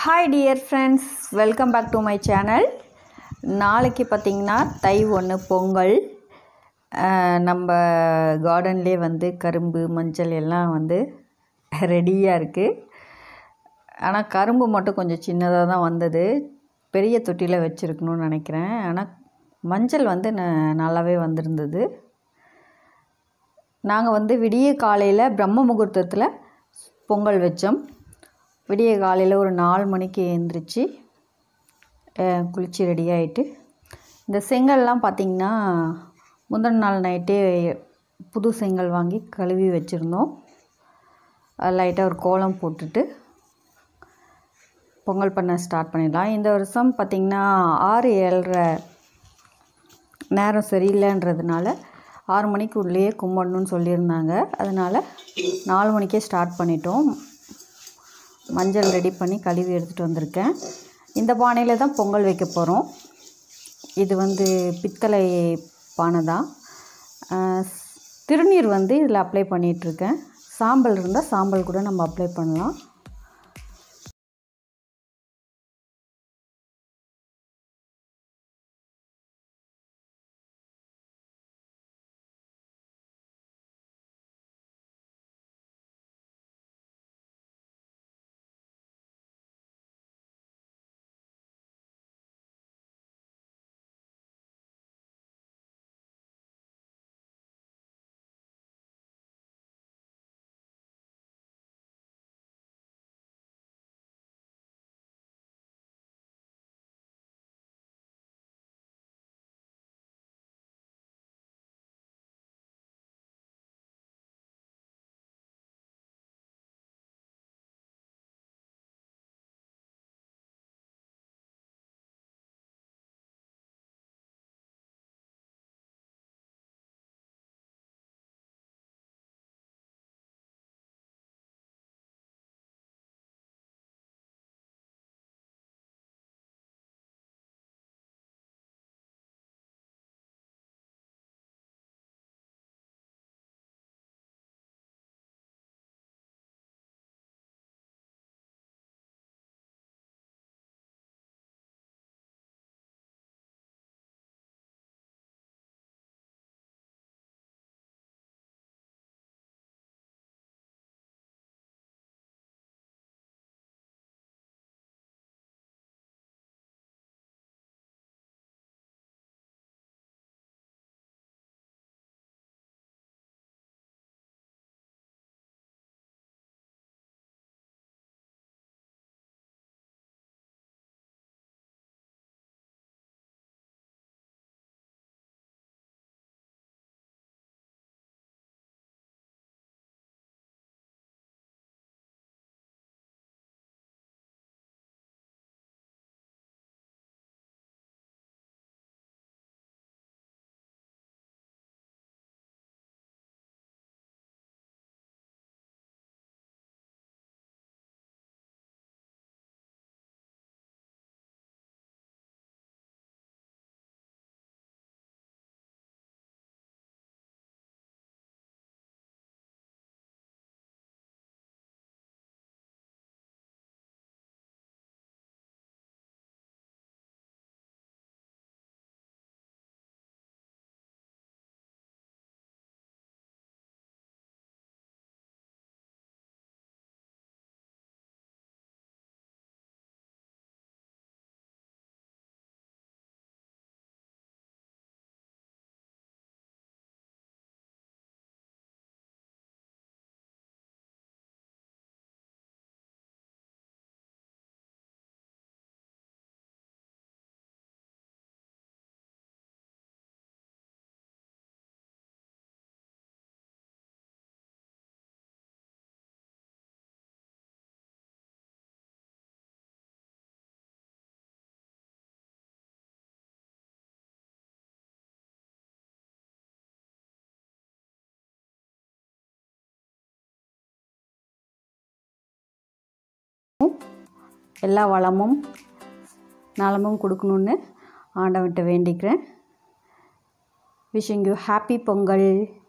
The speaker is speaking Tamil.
hi dear friends welcome back to my channel நாளைக்கு பார்த்திங்கன்னா தை ஒன்று பொங்கல் அஹ், நம்ம கார்டன்லேயே வந்து கரும்பு மஞ்சள் எல்லாம் வந்து ரெடியாக இருக்குது ஆனால் கரும்பு மட்டும் கொஞ்சம் சின்னதாக தான் வந்தது பெரிய தொட்டியில் வச்சுருக்கணும்னு நினைக்கிறேன் ஆனால் மஞ்சள் வந்து ந- நல்லாவே வந்திருந்தது நாங்கள் வந்து விடிய காலையில் பிரம்ம முகூர்த்தத்தில் பொங்கல் வச்சோம் விடிய காலையில் ஒரு நாலு மணிக்கு எழுந்திரிச்சு குளித்து ரெடி ஆகிட்டு இந்த செங்கல்லாம் பார்த்திங்கன்னா முந்தின நாள் நைட்டே புது செங்கல் வாங்கி கழுவி வச்சுருந்தோம் லைட்டாக ஒரு கோலம் போட்டுட்டு பொங்கல் பண்ண ஸ்டார்ட் பண்ணிடலாம் இந்த வருஷம் பார்த்திங்கன்னா ஆறு ஏழரை நேரம் சரியில்லைன்றதுனால ஆறு மணிக்கு உள்ளேயே கும்பிடணும்னு சொல்லியிருந்தாங்க அதனால் நாலு மணிக்கே ஸ்டார்ட் பண்ணிட்டோம் மஞ்சள் ரெடி பண்ணி கழுவி எடுத்துகிட்டு வந்திருக்கேன் இந்த பானையில் தான் பொங்கல் வைக்க போகிறோம் இது வந்து பித்தளை பானை தான் ஆஹ் திருநீர் வந்து இதில் அப்ளை பண்ணிகிட்ருக்கேன் சாம்பல் இருந்தால் சாம்பல் கூட நம்ம அப்ளை பண்ணலாம் எல்லா வளமும் நலமும் கொடுக்கணுன்னு ஆண்டவன்கிட்ட வேண்டிக்கிறேன் விஷிங் யூ ஹாப்பி பொங்கல்